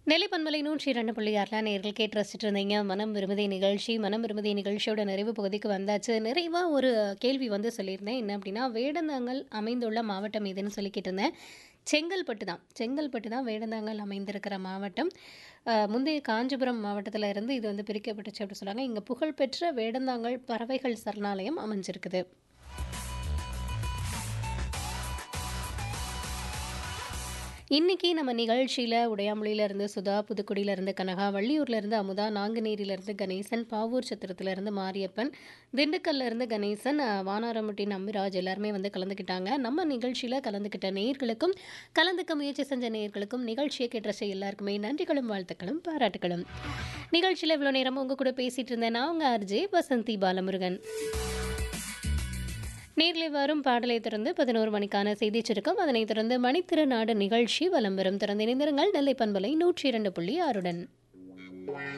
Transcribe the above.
நெல்லை பண்பலை நூற்றி இரண்டு புள்ளி ஆறில் நேர்கள் கேட்டு ரசிச்சுட்டு இருந்தீங்க மனம் விரும்புதை நிகழ்ச்சி மனம் விரும்புதை நிகழ்ச்சியோட நிறைவு பகுதிக்கு வந்தாச்சு நிறைவாக ஒரு கேள்வி வந்து சொல்லியிருந்தேன் என்ன அப்படின்னா வேடந்தாங்கல் அமைந்துள்ள மாவட்டம் எதுன்னு சொல்லி கேட்டிருந்தேன் செங்கல்பட்டு தான் செங்கல்பட்டு தான் வேடந்தாங்கல் அமைந்திருக்கிற மாவட்டம் அஹ், முந்தைய காஞ்சிபுரம் மாவட்டத்தில் இருந்து இது வந்து பிரிக்கப்பட்டுச்சு அப்படின்னு சொன்னாங்க இங்கே புகழ்பெற்ற வேடந்தாங்கல் பறவைகள் சரணாலயம் அமைஞ்சிருக்குது இன்னைக்கு நம்ம நிகழ்ச்சியில் உடையாமொழியிலேருந்து சுதா புதுக்குடியிலேருந்து கனகா வள்ளியூர்லேருந்து அமுதா நாங்குநேரியிலேருந்து கணேசன் பாவூர் சத்திரத்துலேருந்து மாரியப்பன் திண்டுக்கல்லேருந்து கணேசன் அஹ், வானாரமுட்டி நம்பிராஜ் எல்லாருமே வந்து கலந்துக்கிட்டாங்க நம்ம நிகழ்ச்சியில் கலந்துக்கிட்ட நேயர்களுக்கும் கலந்துக்க முயற்சி செஞ்ச நேயர்களுக்கும் நிகழ்ச்சியை கேட்ட எல்லாருக்குமே நன்றிகளும் வாழ்த்துக்களும் பாராட்டுகளும் நிகழ்ச்சியில் இவ்வளோ நேரம் உங்கள் கூட பேசிகிட்டு இருந்தேன் நான் உங்கள் ஆர்ஜே வசந்தி பாலமுருகன் நேரில் வரும் பாடலை தொடர்ந்து பதினோரு மணிக்கான செய்தி சுருக்கம் அதனைத் தொடர்ந்து மணித்திருநாடு நிகழ்ச்சி வலம் வரும் திறந்து இணைந்திருங்கள் நெல்லை பண்பலை நூற்றி இரண்டு புள்ளி ஆறுடன்